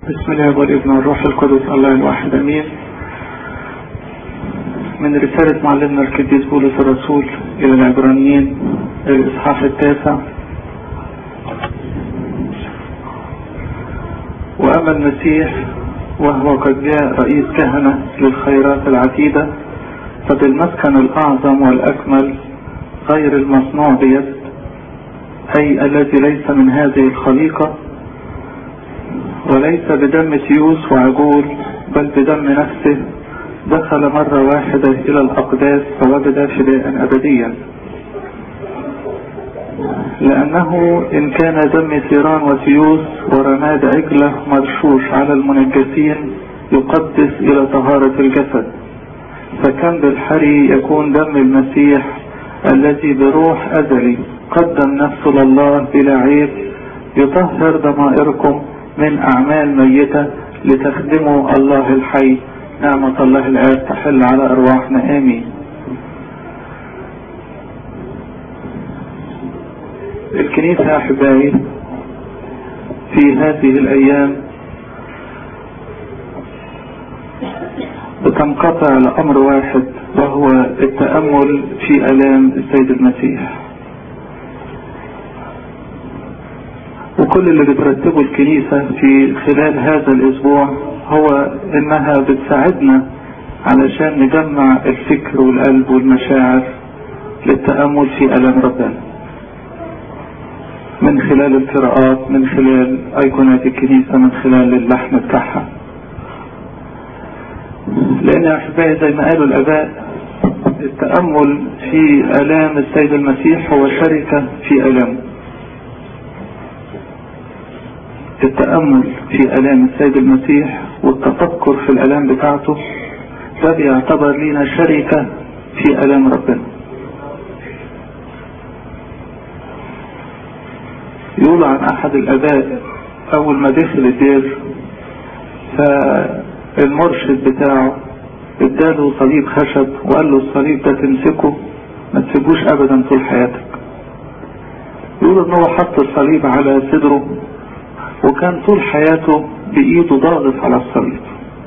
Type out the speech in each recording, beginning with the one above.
بسم الله والابن والروح القدس الله الواحد امين من رسالة معلمنا القديس بولس الرسول الى العبرانيين الاصحاح التاسع واما المسيح وهو قد جاء رئيس كهنة للخيرات العتيدة فبالمسكن الاعظم والاكمل غير المصنوع بيد اي الذي ليس من هذه الخليقة وليس بدم سيوس وعجول بل بدم نفسه دخل مرة واحدة إلى الأقداس فوجد فداء أبديا لأنه إن كان دم ثيران وسيوس ورماد عجلة مرشوش على المنجسين يقدس إلى طهارة الجسد فكم بالحري يكون دم المسيح الذي بروح أزلي قدم نفسه لله بلا عيب يطهر ضمائركم من أعمال ميتة لتخدموا الله الحي نعمة الله الآب تحل على أرواحنا آمين الكنيسة يا أحبائي في هذه الأيام بتنقطع لأمر واحد وهو التأمل في ألام السيد المسيح وكل اللي بترتبه الكنيسة في خلال هذا الاسبوع هو انها بتساعدنا علشان نجمع الفكر والقلب والمشاعر للتأمل في ألم ربنا من خلال القراءات من خلال ايقونات الكنيسة من خلال اللحن بتاعها لان يا احبائي زي ما قالوا الاباء التأمل في ألام السيد المسيح هو شركة في ألامه التأمل في ألام السيد المسيح والتفكر في الألام بتاعته ده بيعتبر لينا شركة في ألام ربنا يقول عن أحد الآباء أول ما دخل الدير فالمرشد بتاعه اداله صليب خشب وقال له الصليب ده تمسكه ما تسيبوش أبدا طول حياتك يقول ان هو حط الصليب على صدره وكان طول حياته بإيده ضاغط على الصليب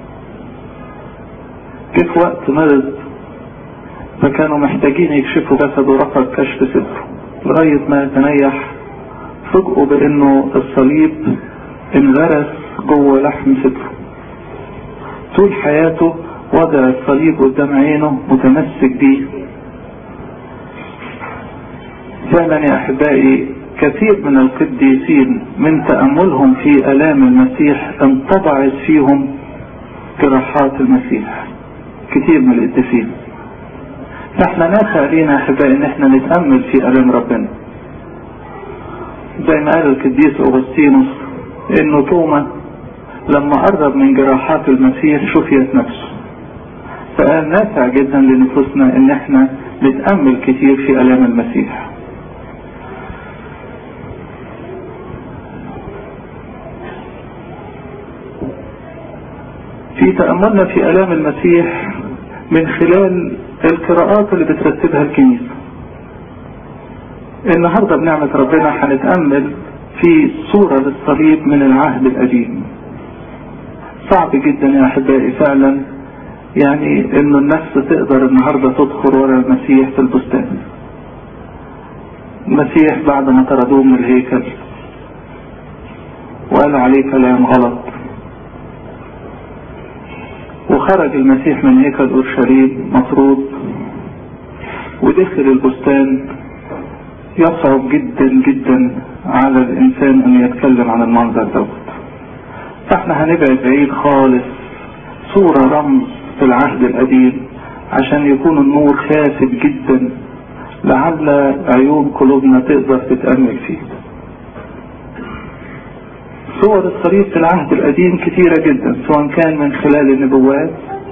جه في وقت مرض فكانوا محتاجين يكشفوا جسده رفض كشف صدره لغاية ما تنيح فوجئوا بانه الصليب انغرس جوه لحم صدره طول حياته وضع الصليب قدام عينه متمسك بيه فعلا يا احبائي كثير من القديسين من تأملهم في ألام المسيح انطبعت فيهم جراحات المسيح كثير من القديسين فاحنا نافع لينا احبائي ان احنا نتأمل في ألام ربنا زي ما قال القديس أغسطينوس انه توما لما قرب من جراحات المسيح شفيت نفسه فقال نافع جدا لنفوسنا ان احنا نتأمل كثير في ألام المسيح في تأملنا في ألام المسيح من خلال القراءات اللي بترتبها الكنيسة النهاردة بنعمة ربنا هنتأمل في صورة للصليب من العهد القديم صعب جدا يا أحبائي فعلا يعني إنه النفس تقدر النهاردة تدخل ورا المسيح في البستان المسيح بعد ما طردوه من الهيكل وقال عليه كلام غلط وخرج المسيح من هيكل اورشليم مطرود ودخل البستان يصعب جدا جدا على الانسان ان يتكلم عن المنظر دوت فاحنا هنبعد بعيد خالص صورة رمز في العهد القديم عشان يكون النور خافت جدا لعل عيون قلوبنا تقدر تتأمل فيه صور الصليب في العهد القديم كثيرة جدا سواء كان من خلال النبوات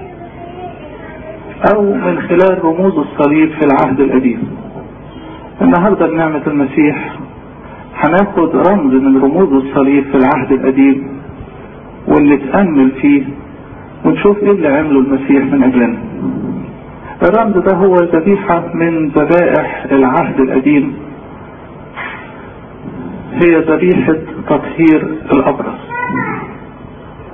او من خلال رموز الصليب في العهد القديم النهاردة بنعمة المسيح هناخد رمز من رموز الصليب في العهد القديم واللي تأمل فيه ونشوف ايه اللي عمله المسيح من اجلنا الرمز ده هو ذبيحة من ذبائح العهد القديم هي ذبيحة تطهير الأبرص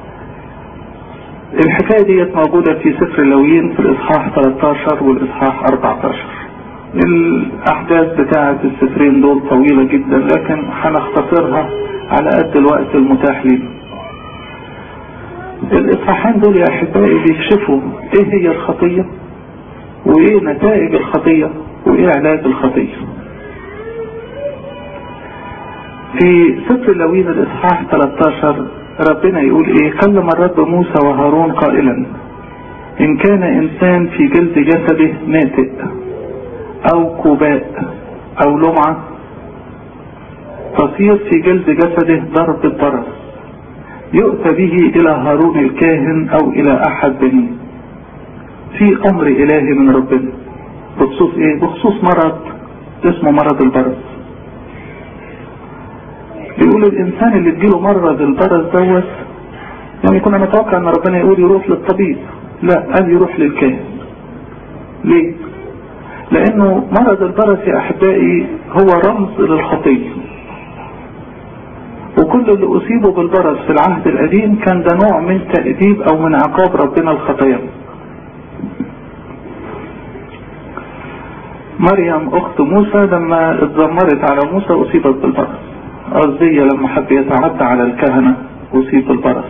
الحكاية ديت موجودة في سفر اللويين في الإصحاح 13 والإصحاح 14 الأحداث بتاعة السفرين دول طويلة جدا لكن هنختصرها على قد الوقت المتاح لنا الإصحاحين دول يا أحبائي بيكشفوا إيه هي الخطية وإيه نتائج الخطية وإيه علاج الخطية في سفر اللوين الإصحاح 13 ربنا يقول إيه كلم الرب موسى وهارون قائلا إن كان إنسان في جلد جسده ناتئ أو كوباء أو لمعة تصير في جلد جسده ضرب الضرس يؤتى به إلى هارون الكاهن أو إلى أحد بنيه في أمر إلهي من ربنا بخصوص إيه؟ بخصوص مرض اسمه مرض البرص يقول الإنسان اللي تجيله مرض البرص دوت يعني كنا نتوقع أن ربنا يقول يروح للطبيب لا قال يروح للكاهن ليه؟ لأنه مرض البرص يا أحبائي هو رمز للخطية وكل اللي أصيبوا بالبرص في العهد القديم كان ده نوع من تأديب أو من عقاب ربنا الخطايا مريم أخت موسى لما اتذمرت على موسى أصيبت بالبرص عزية لما حب يتعدى على الكهنة أصيب بالبرص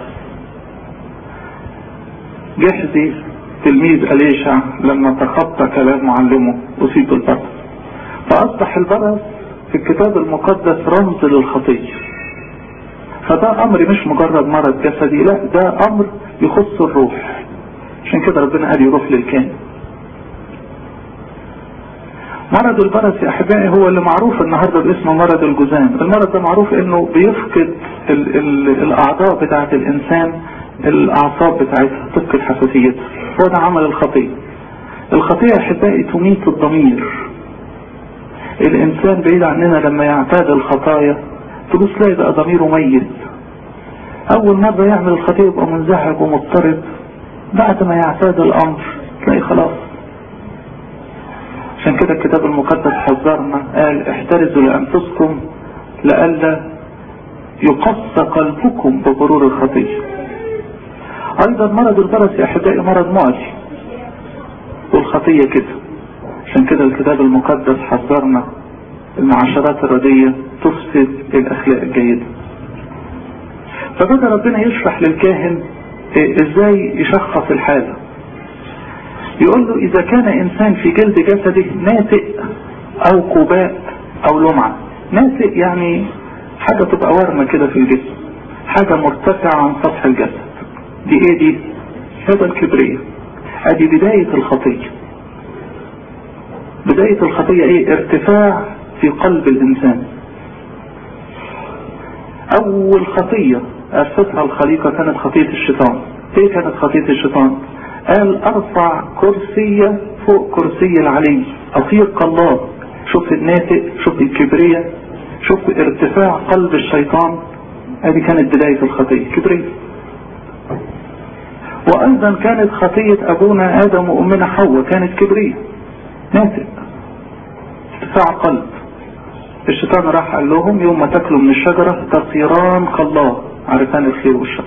جحزي تلميذ أليشع لما تخطى كلام معلمه أصيب بالبرص فأصبح البرص في الكتاب المقدس رمز للخطية فده أمر مش مجرد مرض جسدي لا ده أمر يخص الروح عشان كده ربنا قال يروح للكاهن مرض البرص يا احبائي هو اللي معروف النهارده باسم مرض الجذام المرض ده معروف انه بيفقد ال ال الاعضاء بتاعه الانسان الاعصاب بتاعتها تفقد حساسيتها هو ده عمل الخطيه الخطيه يا احبائي تميت الضمير الانسان بعيد عننا لما يعتاد الخطايا تبص تلاقي بقى ضميره ميت اول مرة يعمل الخطية يبقى منزعج ومضطرب بعد ما يعتاد الامر تلاقي خلاص عشان كده الكتاب المقدس حذرنا قال احترزوا لانفسكم لئلا يقص قلبكم بغرور الخطية ايضا مرض البرص يا احبائي مرض معدي والخطية كده عشان كده الكتاب المقدس حذرنا المعاشرات الردية تفسد الاخلاق الجيدة فبدأ ربنا يشرح للكاهن ازاي يشخص الحالة يقول له اذا كان انسان في جلد جسده ناتئ او قباء او لمعة ناتئ يعني حاجة تبقى ورمة كده في الجسم حاجة مرتفعة عن سطح الجسد دي ايه دي هذا الكبرية ادي بداية الخطية بداية الخطية ايه ارتفاع في قلب الانسان اول خطية اسسها الخليقة كانت خطية الشيطان ايه كانت خطية الشيطان قال ارفع كرسية فوق كرسي العلي اطير كالله شوف الناتئ شوف الكبرية شوف ارتفاع قلب الشيطان ادي كانت بداية الخطية كبرية وايضا كانت خطية ابونا ادم وامنا حواء كانت كبرية ناتئ ارتفاع قلب الشيطان راح قال لهم يوم ما تاكلوا من الشجرة تصيران كالله عرفان الخير والشر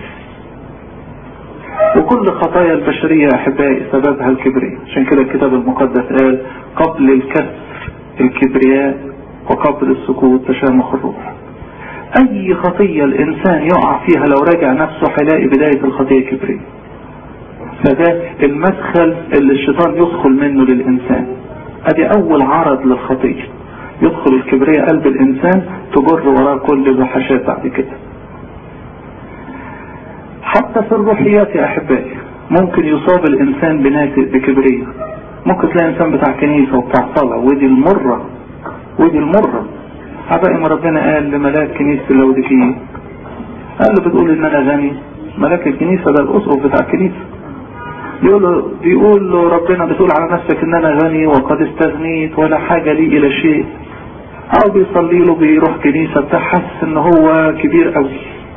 وكل خطايا البشرية أحبائي سببها الكبرياء عشان كده الكتاب المقدس قال قبل الكسر الكبرياء وقبل السكوت تشامخ الروح أي خطية الإنسان يقع فيها لو راجع نفسه هيلاقي بداية الخطية كبرياء فده المدخل اللي الشيطان يدخل منه للإنسان ادي أول عرض للخطية يدخل الكبرياء قلب الإنسان تجر وراه كل الوحشات بعد كده حتى في الروحيات يا أحبائي ممكن يصاب الإنسان بناتئ بكبرية ممكن تلاقي إنسان بتاع كنيسة وبتاع صلاة ودي المرة ودي المرة حبائي ما ربنا قال لملاك كنيسة اللودكية قال له بتقول إن أنا غني ملاك الكنيسة ده الأسقف بتاع الكنيسة بيقول له, بيقول له ربنا بتقول على نفسك إن أنا غني وقد استغنيت ولا حاجة لي إلى شيء أو بيصلي له بيروح كنيسة بتاع حاسس إن هو كبير قوي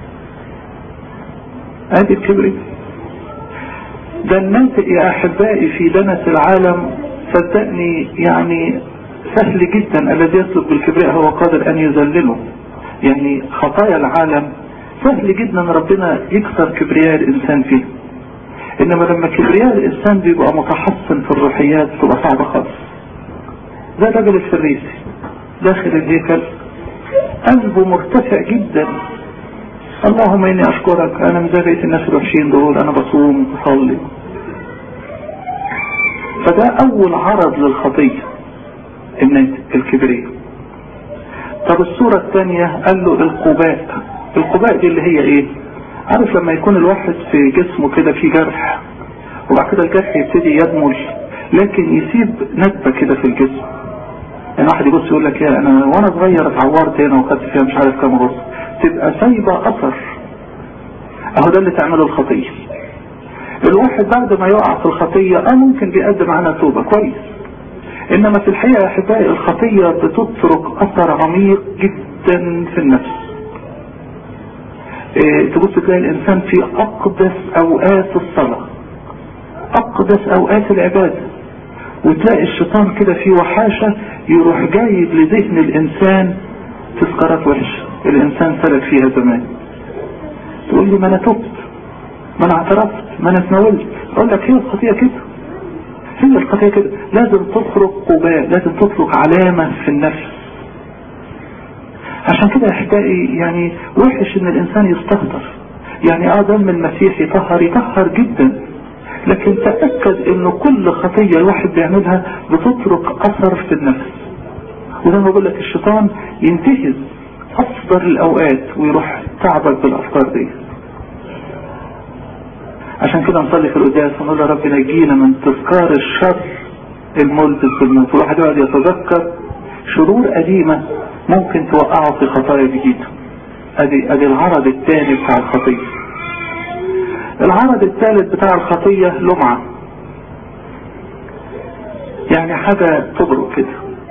ادي الكبري ده الناتئ يا احبائي في دنس العالم صدقني يعني سهل جدا الذي يسلك بالكبرياء هو قادر ان يذلله يعني خطايا العالم سهل جدا ربنا يكسر كبرياء الانسان فيه انما لما كبرياء الانسان بيبقى متحصن في الروحيات تبقى صعبة خالص ده الراجل الفريسي داخل الهيكل قلبه مرتفع جدا اللهم اني اشكرك انا من بقية الناس الوحشين دول انا بصوم وبصلي فده اول عرض للخطية الناس الكبرية طب الصورة الثانية قال له القباء القباء دي اللي هي ايه عارف لما يكون الواحد في جسمه كده في جرح وبعد كده الجرح يبتدي يدمل لكن يسيب ندبة كده في الجسم يعني واحد يبص يقول لك يا انا وانا صغير اتعورت هنا وخدت فيها مش عارف كام رص تبقى سايبة اثر اهو ده اللي تعمله الخطية الواحد بعد ما يقع في الخطية اه ممكن بيقدم عنها توبة كويس انما في الحقيقة يا احبائي الخطية بتترك اثر عميق جدا في النفس إيه تبص تلاقي الانسان في اقدس اوقات الصلاة اقدس اوقات العبادة وتلاقي الشيطان كده في وحاشة يروح جايب لذهن الانسان تذكارات وحشة الانسان سلك فيها زمان تقول لي ما انا تبت ما انا اعترفت ما انا اتناولت اقول لك هي الخطيئة كده هي الخطيئة كده لازم تخرج قباء لازم تخرج علامة في النفس عشان كده احبائي يعني وحش ان الانسان يستهتر يعني اه دم المسيح يطهر يطهر جدا لكن تأكد ان كل خطية الواحد بيعملها بتترك اثر في النفس وزي ما بقول لك الشيطان ينتهز افضل الاوقات ويروح تعبك بالافكار دي عشان كده نصلي في القداس ونقول يا رب نجينا من تذكار الشر الملبس بالموت الواحد يقعد يتذكر شرور قديمة ممكن توقعه في خطايا جديدة ادي ادي العرض الثاني بتاع الخطية العرض الثالث بتاع الخطية لمعة يعني حاجة تبرق كده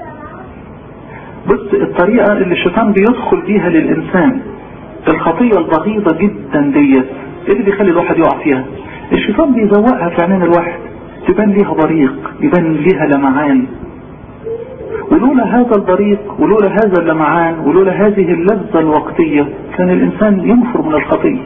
بص الطريقة اللي الشيطان بيدخل بيها للإنسان الخطية البغيضة جدا ديت اللي بيخلي الواحد يقع فيها الشيطان بيزوقها في عينين الواحد تبان ليها بريق يبان ليها لمعان ولولا هذا البريق ولولا هذا اللمعان ولولا هذه اللذة الوقتية كان الإنسان ينفر من الخطية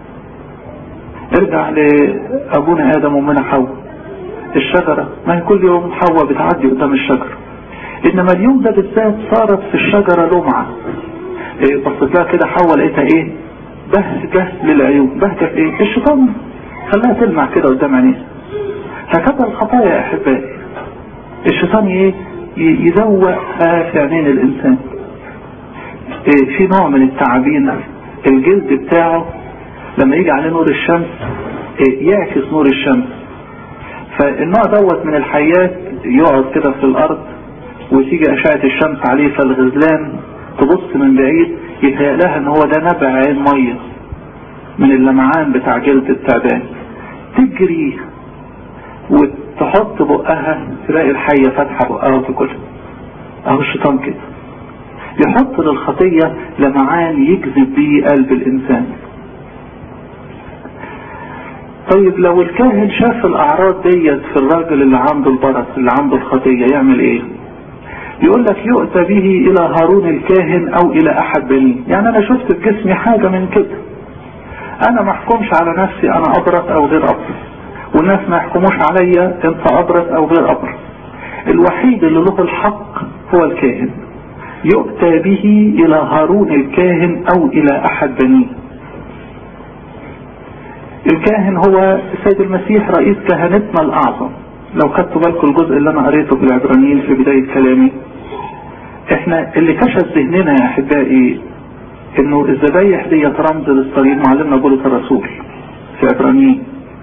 ارجع لأبونا آدم ومنا حواء الشجرة ما هي كل يوم حواء بتعدي قدام الشجرة إنما اليوم ده بالذات صارت في الشجرة لمعة إيه بصت لها كده حواء لقيتها إيه بهجة للعيون بهجة في إيه الشيطان خلاها تلمع كده قدام عينيها هكذا الخطايا يا أحبائي الشيطان إيه يزوقها في عينين الإنسان إيه في نوع من التعابين الجلد بتاعه لما يجي عليه نور الشمس إيه يعكس نور الشمس فالنوع دوت من الحيات يقعد كده في الأرض وتيجي أشعة الشمس عليه فالغزلان تبص من بعيد يتهيأ لها ان هو ده نبع عين مية من اللمعان بتاع جلد التعبان تجري وتحط بقها تلاقي الحية فاتحة بقها وتاكلها اهو الشيطان كده يحط للخطية لمعان يجذب بيه قلب الانسان طيب لو الكاهن شاف الاعراض ديت في الراجل اللي عنده البرص اللي عنده الخطية يعمل ايه يقول لك يؤتى به الى هارون الكاهن او الى احد بنيه يعني انا شفت في جسمي حاجة من كده انا ما احكمش على نفسي انا ابرص او غير ابرص والناس ما يحكموش عليا انت ابرص او غير ابرص الوحيد اللي له الحق هو الكاهن يؤتى به الى هارون الكاهن او الى احد بنيه الكاهن هو السيد المسيح رئيس كهنتنا الاعظم لو خدتوا بالكم الجزء اللي انا قريته في العبرانيين في بداية كلامي احنا اللي كشف ذهننا يا احبائي انه الذبايح ديت رمز للصليب معلمنا بولس الرسول في عبرانيين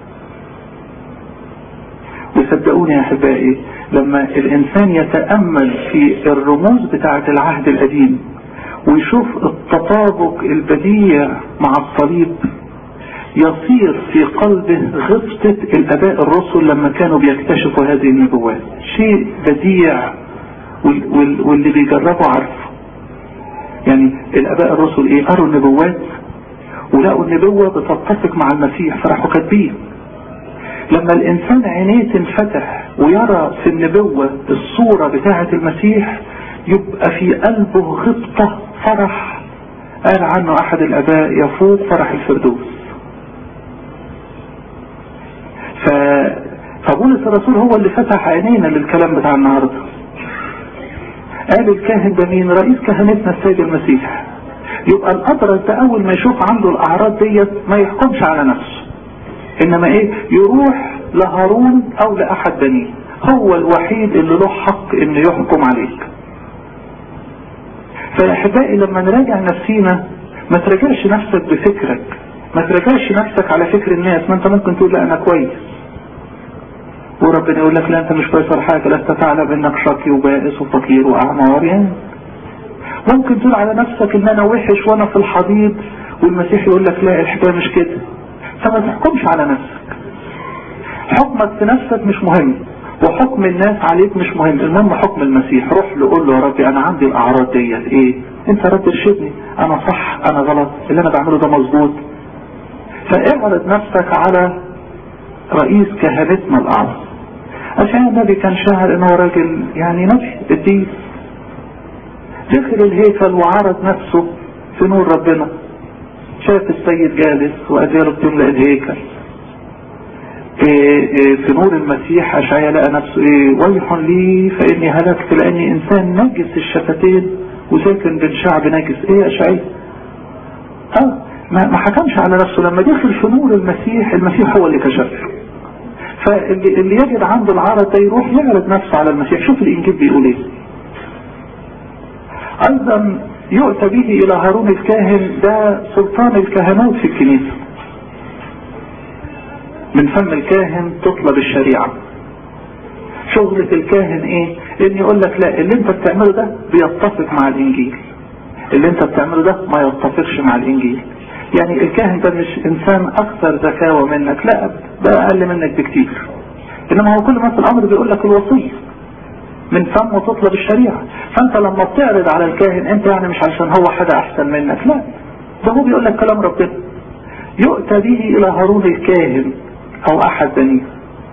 وصدقوني يا احبائي لما الانسان يتأمل في الرموز بتاعة العهد القديم ويشوف التطابق البديع مع الصليب يصير في قلبه غبطة الاباء الرسل لما كانوا بيكتشفوا هذه النبوات شيء بديع واللي بيجربوا عارفه يعني الاباء الرسل ايه قروا النبوات ولقوا النبوة بتتفق مع المسيح فراحوا كاتبين لما الانسان عينيه تنفتح ويرى في النبوة الصورة بتاعة المسيح يبقى في قلبه غبطة فرح قال عنه احد الاباء يفوق فرح الفردوس فبولس الرسول هو اللي فتح عينينا للكلام بتاع النهارده قال الكاهن ده مين رئيس كهنتنا السيد المسيح يبقى الأبرز ده أول ما يشوف عنده الأعراض ديت ما يحكمش على نفسه إنما إيه يروح لهارون أو لأحد بنيه هو الوحيد اللي له حق إنه يحكم عليك فيا أحبائي لما نراجع نفسينا ما تراجعش نفسك بفكرك ما تراجعش نفسك على فكر الناس ما انت ممكن تقول لا انا كويس وربنا يقول لك لا انت مش كويس ولا حاجه لست تعلم انك شقي وبائس وفقير واعمى وعريان ممكن تقول على نفسك ان انا وحش وانا في الحضيض والمسيح يقول لك لا الحكايه مش كده فما تحكمش على نفسك حكمك في نفسك مش مهم وحكم الناس عليك مش مهم المهم حكم المسيح روح له قول له يا ربي انا عندي الاعراض ديت ايه انت رب ارشدني انا صح انا غلط اللي انا بعمله ده مظبوط فاعرض نفسك على رئيس كهنتنا الاعظم عشان النبي كان شاعر انه راجل يعني نبي قديس دخل الهيكل وعرض نفسه في نور ربنا شاف السيد جالس وأجاله بتملأ الهيكل إيه إيه في نور المسيح أشعيا لقى نفسه إيه ويح لي فإني هلكت لأني إنسان نجس الشفتين وساكن بين شعب نجس إيه أشعيا آه ما حكمش على نفسه لما دخل في نور المسيح المسيح هو اللي كشف له فاللي اللي يجد عنده العرض ده يروح يعرض نفسه على المسيح شوف الإنجيل بيقول إيه ايضا يؤتى به الى هارون الكاهن ده سلطان الكهنوت في الكنيسة من فم الكاهن تطلب الشريعة شغلة الكاهن ايه ان يقول لك لا اللي انت بتعمله ده بيتفق مع الانجيل اللي انت بتعمله ده ما يتفقش مع الانجيل يعني الكاهن ده مش انسان اكثر ذكاوة منك لا ده اقل منك بكتير انما هو كل ما في الامر بيقول لك الوصية من فمه تطلب الشريعة فانت لما بتعرض على الكاهن انت يعني مش عشان هو حاجة احسن منك لا ده هو بيقول لك كلام ربنا يؤتى به الى هارون الكاهن او احد بنيه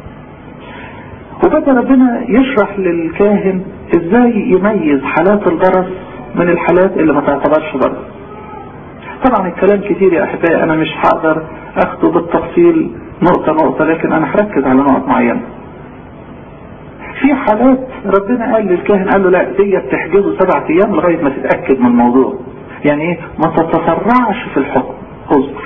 وبدأ ربنا يشرح للكاهن ازاي يميز حالات البرص من الحالات اللي ما تعتبرش برص طبعا الكلام كتير يا احبائي انا مش هقدر اخده بالتفصيل نقطة نقطة لكن انا هركز على نقط معينة في حالات ربنا قال للكاهن قال له لا دي بتحجزه سبعة ايام لغاية ما تتأكد من الموضوع يعني ايه ما تتسرعش في الحكم اصبر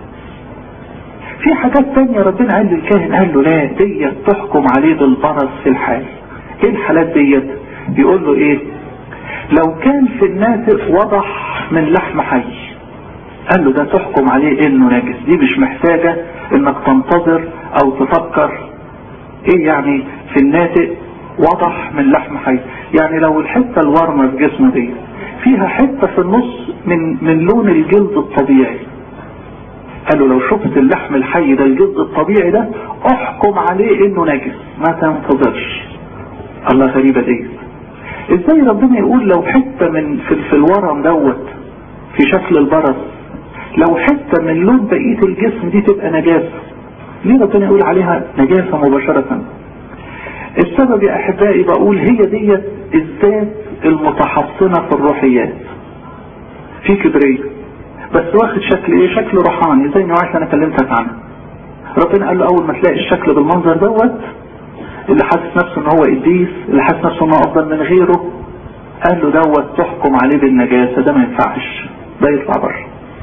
في حاجات تانية ربنا قال للكاهن قال له لا دي تحكم عليه بالبرص في الحال ايه الحالات ديت بيقول له ايه لو كان في الناتئ وضح من لحم حي قال له ده تحكم عليه انه نجس دي مش محتاجة انك تنتظر او تفكر ايه يعني في الناتئ وضح من لحم حي يعني لو الحتة الورمة في جسمه دي فيها حتة في النص من من لون الجلد الطبيعي قال له لو شفت اللحم الحي ده الجلد الطبيعي ده احكم عليه انه نجس ما تنتظرش الله غريبة دي ازاي ربنا يقول لو حتة من في, في الورم دوت في شكل البرص لو حتة من لون بقية الجسم دي تبقى نجاسة ليه ربنا يقول عليها نجاسة مباشرة السبب يا احبائي بقول هي ديت الذات المتحصنة في الروحيات في كبرية بس واخد شكل ايه شكل روحاني زي النوعات اللي انا كلمتك عنها ربنا قال له اول ما تلاقي الشكل بالمنظر دوت اللي حاسس نفسه ان هو قديس اللي حاسس نفسه انه افضل من غيره قال له دوت تحكم عليه بالنجاسة ده ما ينفعش ده يطلع بره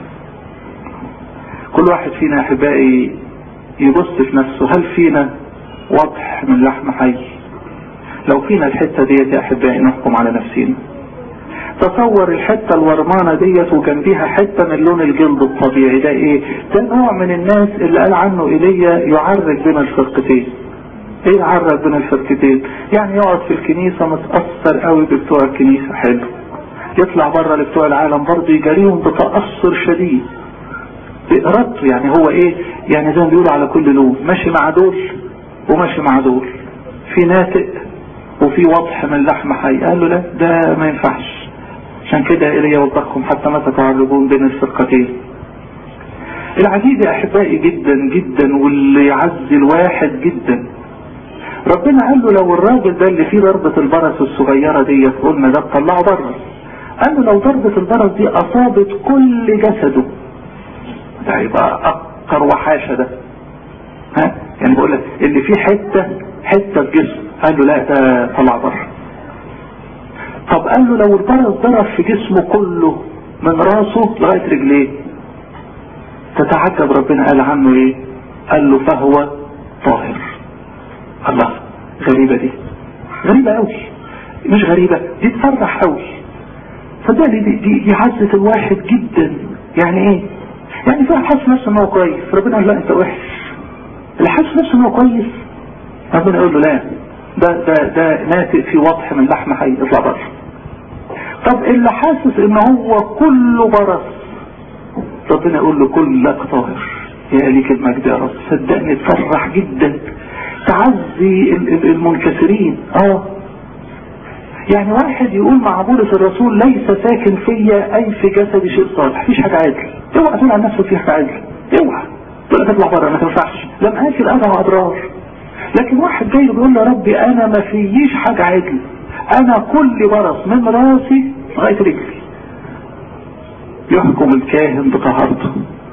كل واحد فينا يا احبائي يبص في نفسه هل فينا وضح من لحم حي لو فينا الحتة ديت يا احبائي نحكم على نفسينا تصور الحتة الورمانة ديت وجنبيها حتة من لون الجلد الطبيعي ده ايه ده نوع من الناس اللي قال عنه ايليا يعرج بين الفرقتين ايه يعرج بين الفرقتين يعني يقعد في الكنيسة متأثر قوي ببتوع الكنيسة حلو يطلع بره لبتوع العالم برضه يجاريهم بتأثر شديد بإرادته يعني هو ايه يعني زي ما بيقولوا على كل لون ماشي مع دول وماشي مع دول في ناتئ وفي وضح من لحم حي قال له لا ده ما ينفعش عشان كده إلي وضحكم حتى متى تعرضون بين الفرقتين العزيز يا أحبائي جدا جدا واللي يعزي الواحد جدا ربنا قال له لو الراجل ده اللي فيه ضربة البرص الصغيرة دي قلنا ده طلعه بره قال له لو ضربة البرص دي أصابت كل جسده ده يبقى أكتر وحاشة ده ها يعني بقول لك اللي فيه حتة حتة في جسمه قال له لا ده طلع بره طب قال له لو البرص ضرب في جسمه كله من راسه لغاية رجليه تتعجب ربنا قال عنه ايه قال له فهو طاهر الله غريبة دي غريبة قوي مش غريبة دي تفرح قوي صدقني دي, دي, دي عزة الواحد جدا يعني ايه يعني في واحد حاسس نفسه ان هو كويس ربنا يقول لا انت وحش اللي حاسس نفسه ان هو كويس ربنا يقول له لا ده ده ده ناتئ في وضح من لحم حي اطلع بره طب اللي حاسس ان هو كله برص ربنا يقول له كلك طاهر يا ليك المجد يا رب صدقني تفرح جدا تعزي المنكسرين اه يعني واحد يقول مع بولس الرسول ليس ساكن فيا اي في جسدي شيء صالح مفيش حاجه عادل اوعى تقول عن نفسك في حاجه عادل اوعى تقول تطلع بره ما تنفعش لم اكل انا واضرار لكن واحد جاي بيقول له ربي انا ما فيش حاجه عادل انا كل برص من راسي لغايه رجلي يحكم الكاهن بطهارته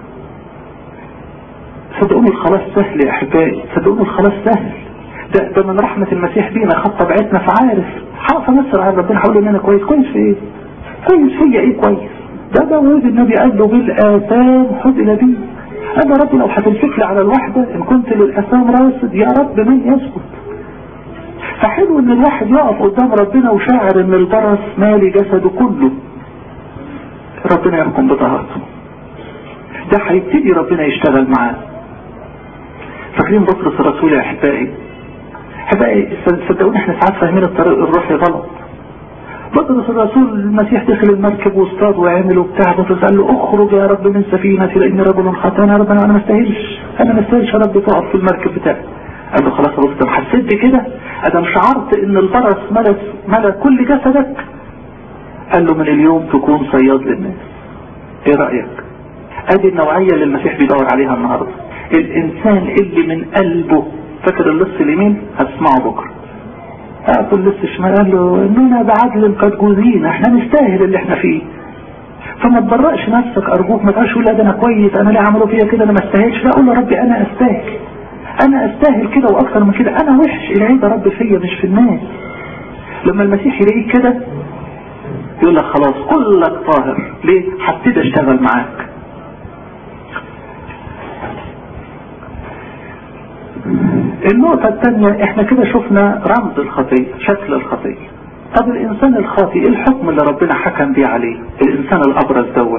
صدقوني الخلاص سهل يا احبائي صدقوني الخلاص سهل ده, ده من رحمة المسيح بينا خد طبيعتنا فعارف حرف مصر على ربنا هقول ان انا كويس كويس في ايه كويس فيا ايه كويس ده داوود النبي قال له بالاثام خد الى بي قال له رب لو هتمسك لي على الوحدة ان كنت للاثام راصد يا رب من يسكت فحلو ان الواحد يقف قدام ربنا وشاعر ان البرص مالي جسده كله ربنا يحكم بطهارته ده هيبتدي ربنا يشتغل معاه فاكرين بطرس الرسول يا احبائي احبائي صدقوني احنا ساعات فاهمين الطريق الروحي غلط بطرس الرسول المسيح دخل المركب واصطاد وعمل وبتاع بطرس قال له اخرج يا رب من سفينتي لاني رجل خطان يا رب انا ما استاهلش انا ما استاهلش يا رب تقف في المركب بتاعي قال له خلاص يا بطرس حسيت بكده ادم شعرت ان البرص ملا ملا كل جسدك قال له من اليوم تكون صياد للناس ايه رأيك ادي النوعية اللي المسيح بيدور عليها النهاردة الانسان اللي من قلبه فاكر اللص اليمين هتسمعه بكرة اقول اللص الشمال قال له اننا بعدل قد جوزين احنا نستاهل اللي احنا فيه فما تبرأش نفسك ارجوك ما تقولش لا ده انا كويس انا ليه عملوا فيا كده انا ما استاهلش لا اقول له ربي انا استاهل انا استاهل كده واكثر من كده انا وحش العيب رب فيا مش في الناس لما المسيح يلاقيك كده يقول لك خلاص كلك طاهر ليه هبتدي اشتغل معاك النقطة الثانية احنا كده شفنا رمز الخطية شكل الخطية طب الانسان الخاطئ ايه الحكم اللي ربنا حكم بيه عليه الانسان الابرز دوت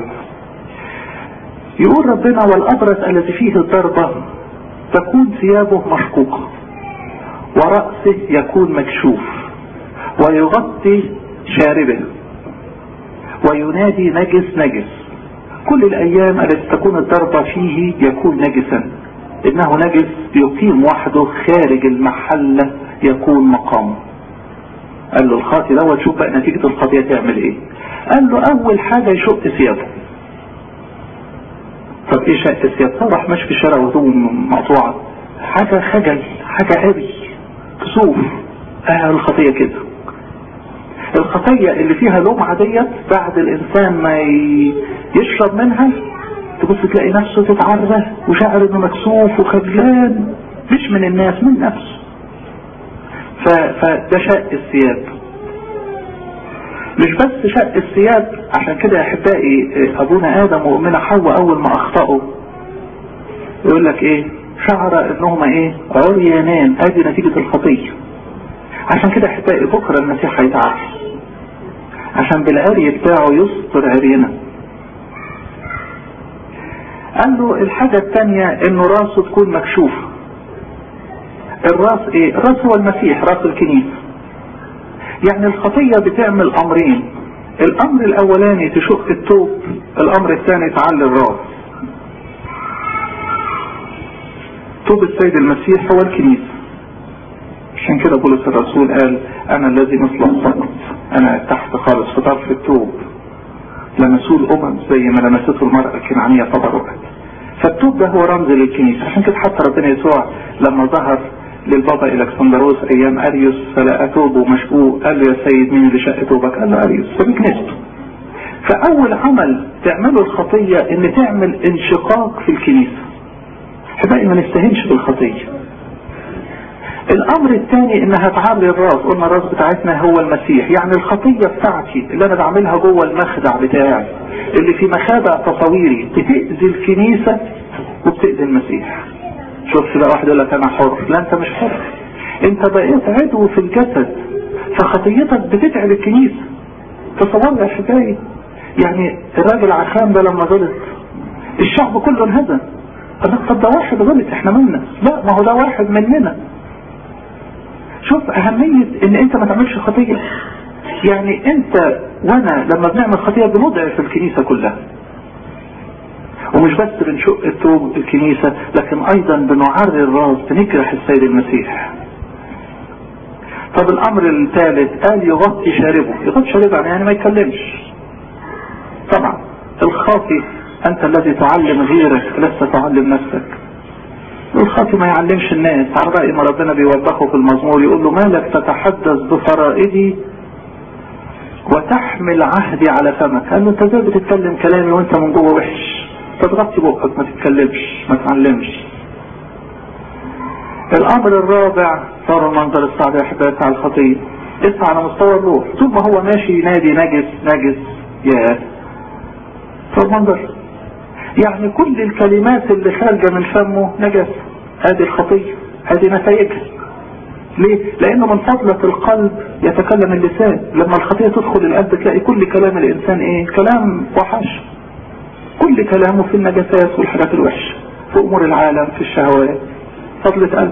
يقول ربنا والابرز الذي فيه الضربة تكون ثيابه مشقوقة ورأسه يكون مكشوف ويغطي شاربه وينادي نجس نجس كل الأيام التي تكون الضربة فيه يكون نجسا إنه نجس يقيم وحده خارج المحلة يكون مقام قال له الخاطي دوت شوف بقى نتيجة الخطية تعمل ايه قال له أول حاجة يشق ثيابه طب ايه شق الثياب راح ماشي في الشارع وهدوم مقطوعة حاجة خجل حاجة عبي كسوف اه الخطية كده الخطية اللي فيها لمعة ديت بعد الانسان ما يشرب منها تبص تلاقي نفسه تتعرى وشعر انه مكسوف وخجلان مش من الناس من نفسه فده شق الثياب مش بس شق الثياب عشان كده يا احبائي ابونا ادم وامنا حواء اول ما اخطأوا يقول لك ايه شعر انهما ايه عريانان ادي نتيجة الخطية عشان كده احبائي بكرة المسيح هيتعرف عشان بالعري بتاعه يستر عرينا قال له الحاجة التانية انه راسه تكون مكشوفة الراس ايه الراس هو المسيح راس الكنيسة يعني الخطية بتعمل امرين الامر الاولاني تشق التوب الامر الثاني تعلي الراس توب السيد المسيح هو الكنيسة عشان كده بولس الرسول قال انا الذي مثل السقط انا تحت خالص في طرف التوب لمسوه الامم زي ما لمسته المرأة الكنعانية تبرؤت فالتوب ده هو رمز للكنيسة عشان كده حتى ربنا يسوع لما ظهر للبابا الكسندروس ايام اريوس فلقى توبه مشقوق قال له يا سيد مين اللي شق توبك قال له اريوس فبكنيسته فاول عمل تعمله الخطية ان تعمل انشقاق في الكنيسة احبائي ما نستهنش بالخطية الامر الثاني انها تعري الراس قلنا الراس بتاعتنا هو المسيح يعني الخطية بتاعتي اللي انا بعملها جوه المخدع بتاعي اللي في مخادع تصويري بتأذي الكنيسة وبتأذي المسيح شوف بقى واحد يقول لك انا حر لا انت مش حر انت بقيت عدو في الجسد فخطيتك بتتعب الكنيسة تصور يا حكاية يعني الراجل عخام ده لما غلط الشعب كله انهزم طب ده واحد غلط احنا منا لا ما هو ده واحد مننا شوف اهمية ان انت ما تعملش خطية يعني انت وانا لما بنعمل خطية بنضعف الكنيسة كلها ومش بس بنشق الثوب الكنيسة لكن ايضا بنعري الراس بنجرح السيد المسيح طب الامر الثالث قال يغطي شاربه يغطي شاربه يعني ما يتكلمش طبعا الخاطي انت الذي تعلم غيرك لست تعلم نفسك الخاطي ما يعلمش الناس على رأي ما ربنا بيوبخه في المزمور يقول له مالك تتحدث بفرائدي وتحمل عهدي على فمك قال له انت ازاي بتتكلم كلامي وانت من جوه وحش تضغطي بقك ما تتكلمش ما تعلمش الامر الرابع صار المنظر الصعب يا احبائي بتاع الخطيه اسعى على مستوى الروح طول ما هو ماشي ينادي نجس نجس يا صار منظر يعني كل الكلمات اللي خارجه من فمه نجس هذه الخطيه هذه نتائجها ليه؟ لانه من فضلة القلب يتكلم اللسان لما الخطية تدخل القلب تلاقي كل كلام الانسان ايه كلام وحش كل كلامه في النجاسات والحاجات الوحشة في امور العالم في الشهوات فضلة قلب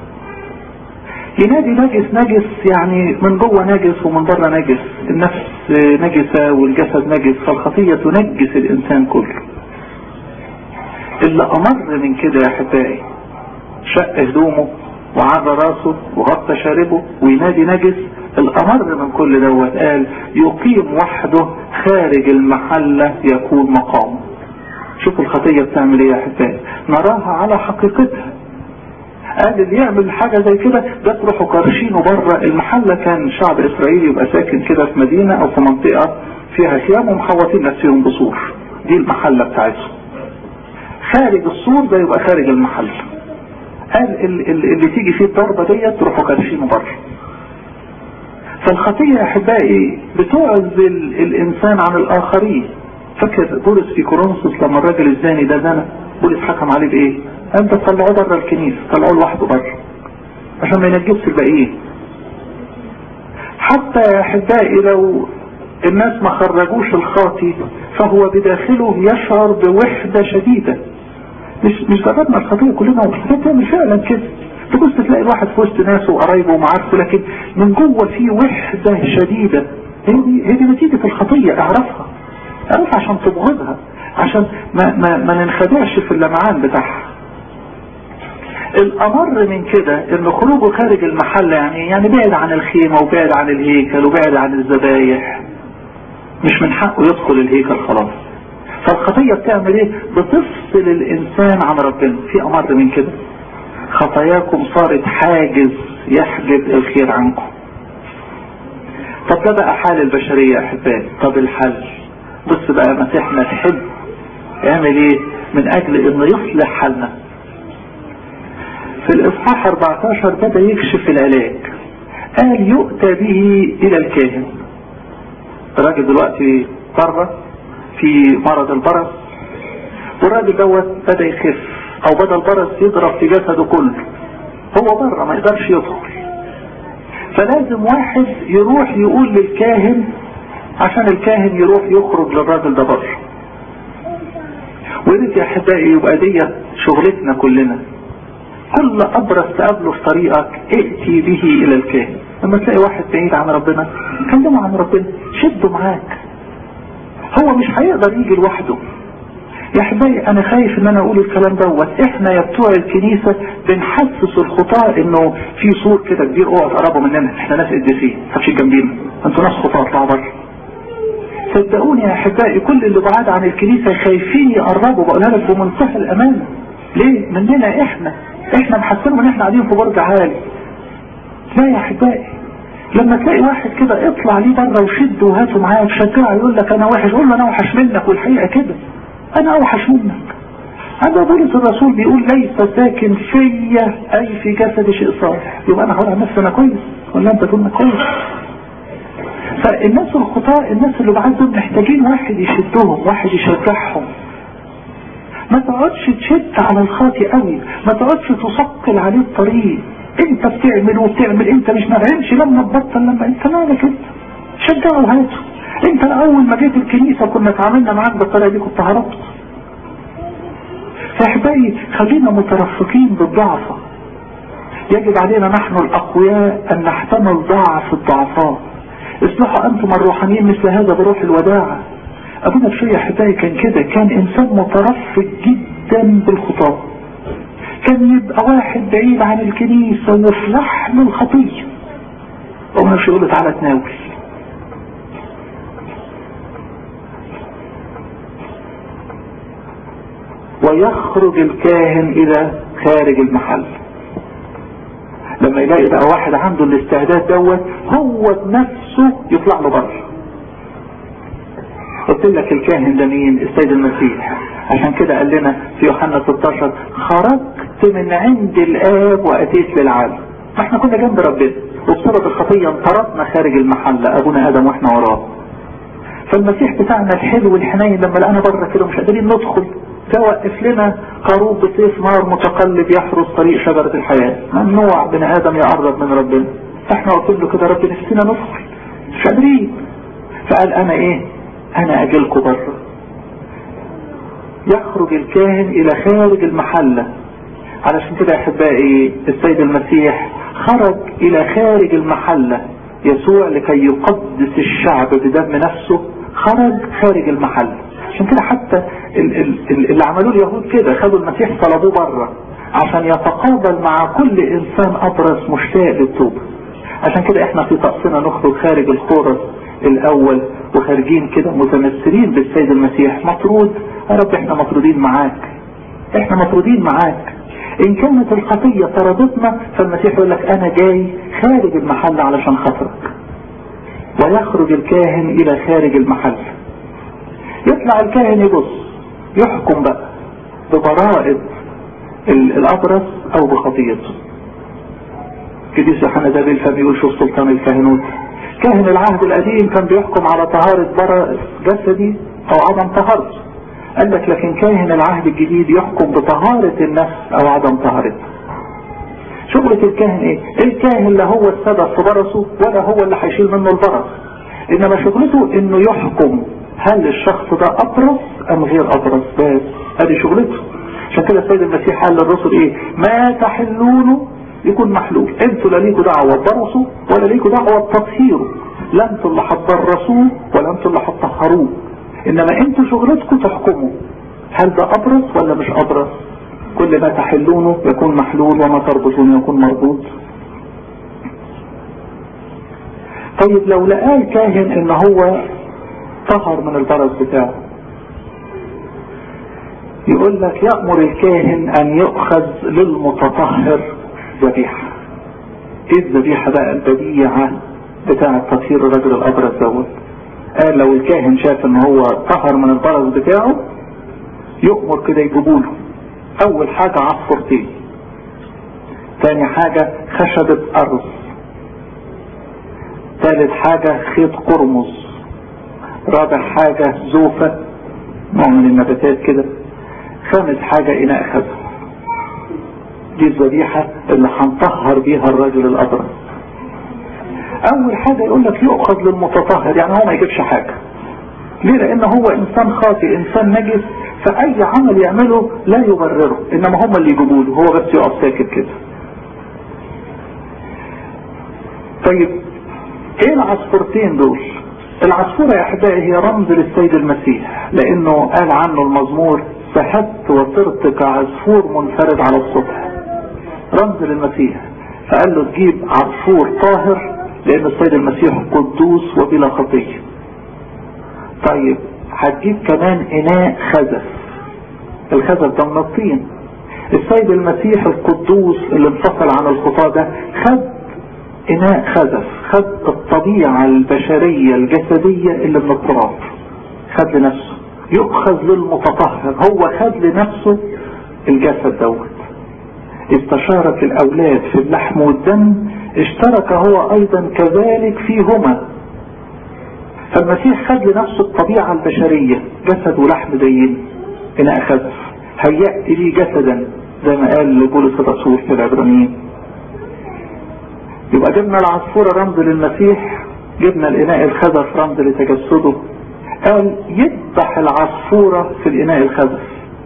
ينادي نجس نجس يعني من جوه نجس ومن بره نجس النفس نجسة والجسد نجس فالخطية تنجس الانسان كله اللي امر من كده يا احبائي شق هدومه وعرى راسه وغطى شاربه وينادي نجس الامر من كل دوت قال يقيم وحده خارج المحلة يكون مقامه شوف الخطية بتعمل ايه يا احبائي نراها على حقيقتها قال اللي يعمل حاجة زي كده ده تروحوا كارشينه بره المحلة كان شعب اسرائيلي يبقى ساكن كده في مدينة او في منطقة فيها خيام ومحوطين نفسهم بسور دي المحلة بتاعتهم خارج السور ده يبقى خارج المحل قال اللي تيجي فيه الضربة ديت تروحوا كارشينه بره فالخطية يا احبائي بتعزل الانسان عن الاخرين فاكر بولس في كورنثوس لما الراجل الزاني ده زنى بولس حكم عليه بايه انت طلعوه بره الكنيسة طلعوه لوحده بره عشان ما ينجبش الباقيين حتى يا احبائي لو الناس ما خرجوش الخاطي فهو بداخله يشعر بوحدة شديدة مش مش جربنا الخطية كلنا والخطية بتعمل فعلا كده تبص تلاقي الواحد في وسط ناسه وقرايبه ومعارفه لكن من جوه في وحدة شديدة هي دي, هي دي نتيجة الخطية اعرفها اعرفها عشان تبغضها عشان ما, ما, ما ننخدعش في اللمعان بتاعها الامر من كده ان خروجه خارج المحل يعني يعني بعد عن الخيمة وبعد عن الهيكل وبعد عن الذبايح مش من حقه يدخل الهيكل خلاص فالخطية بتعمل ايه بتفصل الانسان عن ربنا في امر من كده خطاياكم صارت حاجز يحجب الخير عنكم طب ده بقى حال البشرية يا احبائي طب الحل بص بقى مسيحنا تحب يعمل ايه من اجل انه يصلح حالنا في الاصحاح 14 بدأ يكشف العلاج قال يؤتى به الى الكاهن الراجل دلوقتي بره في مرض البرص والراجل دوت بدأ يخف او بدأ البرص يضرب في جسده كله هو بره ما يقدرش يدخل فلازم واحد يروح يقول للكاهن عشان الكاهن يروح يخرج للراجل ده بره ويريد يا احبائي يبقى دي شغلتنا كلنا كل ابرز تقابله في طريقك ائتي به الى الكاهن لما تلاقي واحد بعيد عن ربنا كلمه عن ربنا شده معاك هو مش هيقدر يجي لوحده يا احبائي انا خايف ان انا اقول الكلام دوت احنا يا بتوع الكنيسة بنحسس الخطاة انه في سور كده كبير اوعى تقربوا مننا احنا ناس قديسين محدش جنبينا انتوا ناس خطاة اطلعوا بره صدقوني يا احبائي كل اللي بعاد عن الكنيسة خايفين يقربوا بقولها لك بمنتهى الامانة ليه مننا احنا احنا محسنهم ان احنا قاعدين في برج عالي لا يا احبائي لما تلاقي واحد كده اطلع ليه بره وشده وهاته معاك شجعه يقول لك انا وحش قول له انا اوحش منك والحقيقه كده انا اوحش منك هذا بولس الرسول بيقول ليس ساكن فيا اي في جسد شيء صالح يبقى انا هقول عن نفسي انا كويس ولا انت تقول كويس فالناس الخطاء الناس اللي بعد دول محتاجين واحد يشدهم واحد يشجعهم ما تقعدش تشد على الخاطي قوي ما تقعدش تثقل عليه الطريق انت بتعمل وبتعمل انت مش مرعمش لما تبطل لما انت مالك انت شجعه وهاته انت اول ما جيت الكنيسة كنا اتعاملنا معاك بالطريقة دي كنت هربت فاحبائي خلينا مترفقين بالضعفة يجب علينا نحن الاقوياء ان نحتمل ضعف الضعفاء اصلحوا انتم الروحانيين مثل هذا بروح الوداعة ابونا بشوية احبائي كان كده كان انسان مترفق جدا بالخطاب كان يبقى واحد بعيد عن الكنيسة وفي لحم الخطية ابونا بشوية يقول تعالى تناول ويخرج الكاهن الى خارج المحل لما يلاقي بقى واحد عنده الاستعداد دوت هو بنفسه يطلع له بره قلت لك الكاهن ده مين السيد المسيح عشان كده قال لنا في يوحنا 16 خرجت من عند الاب واتيت للعالم ما احنا كنا جنب ربنا وبسبب الخطيه انطردنا خارج المحل ابونا ادم واحنا وراه فالمسيح بتاعنا الحلو الحنين لما لقانا بره كده مش قادرين ندخل توقف لنا قاروب بسيف نار متقلب يحرس طريق شجرة الحياة ممنوع بني ادم يقرب من ربنا احنا قلت له كده رب نفسنا ندخل مش قادرين فقال انا ايه انا اجيلكم بره يخرج الكاهن الى خارج المحلة علشان كده احبائي السيد المسيح خرج الى خارج المحلة يسوع لكي يقدس الشعب بدم نفسه خرج خارج المحل عشان كده حتى اللي عملوه اليهود كده خدوا المسيح طلبوه بره عشان يتقابل مع كل انسان ابرز مشتاق للتوبه عشان كده احنا في طقسنا نخرج خارج الخورس الاول وخارجين كده متمثلين بالسيد المسيح مطرود يا رب احنا مطرودين معاك احنا مطرودين معاك ان كانت الخطية طردتنا فالمسيح يقول لك انا جاي خارج المحل علشان خاطرك ويخرج الكاهن الى خارج المحل يطلع الكاهن يبص يحكم بقى ببراءة الابرص او بخطيته قديس يوحنا ده بالفم يقول شوف سلطان الكهنوت كاهن العهد القديم كان بيحكم على طهارة برا جسدي او عدم طهارته قال لك لكن كاهن العهد الجديد يحكم بطهارة النفس او عدم طهارتها شغلة الكاهن ايه الكاهن لا هو السبب في برصه ولا هو اللي هيشيل منه البرص انما شغلته انه يحكم هل الشخص ده ابرص ام غير ابرص بس ادي شغلته عشان كده السيد المسيح قال للرسل ايه ما تحلونه يكون محلول انتوا لا ليكوا دعوة برصه ولا ليكوا دعوة بتطهيره لا انتوا اللي هتبرصوه ولا انتوا اللي هتطهروه انما انتوا شغلتكم تحكموا هل ده ابرص ولا مش ابرص كل ما تحلونه يكون محلول وما تربطونه يكون مربوط طيب لو لقاه الكاهن ان هو طهر من البرص بتاعه يقول لك يأمر الكاهن ان يؤخذ للمتطهر ذبيحة ايه الذبيحة بقى البديعة بتاعة تطهير الرجل الابرص دوت قال لو الكاهن شاف ان هو طهر من البرص بتاعه يؤمر كده يجيبوله اول حاجة عصفورتين تاني حاجة خشبة ارز ثالث حاجة خيط قرمز رابع حاجة زوفة نوع من النباتات كده خامس حاجة اناء خزف دي الذبيحة اللي هنطهر بيها الرجل الابرص اول حاجة يقول لك يؤخذ للمتطهر يعني هو ما يجيبش حاجة ليه لان هو انسان خاطئ انسان نجس فاي عمل يعمله لا يبرره انما هم اللي يجيبوا له هو بس يقف ساكت كده طيب ايه العصفورتين دول العصفورة يا احبائي هي رمز للسيد المسيح لانه قال عنه المزمور سحبت وصرت كعصفور منفرد على السطح رمز للمسيح فقال له تجيب عصفور طاهر لان السيد المسيح قدوس وبلا خطية طيب هتجيب كمان اناء خزف الخزف ده من الطين السيد المسيح القدوس اللي انفصل عن الخطاة ده خد اناء خزف خد الطبيعة البشرية الجسدية اللي من التراب خد لنفسه يؤخذ للمتطهر هو خد لنفسه الجسد دوت استشارك الاولاد في اللحم والدم اشترك هو ايضا كذلك فيهما فالمسيح خد لنفسه الطبيعة البشرية جسد ولحم زينا إناء خزف هيأت لي جسدا زي ما قال بولس الرسول في العبرانيين يبقى جبنا العصفورة رمز للمسيح جبنا الإناء الخزف رمز لتجسده قال يذبح العصفورة في الإناء الخزف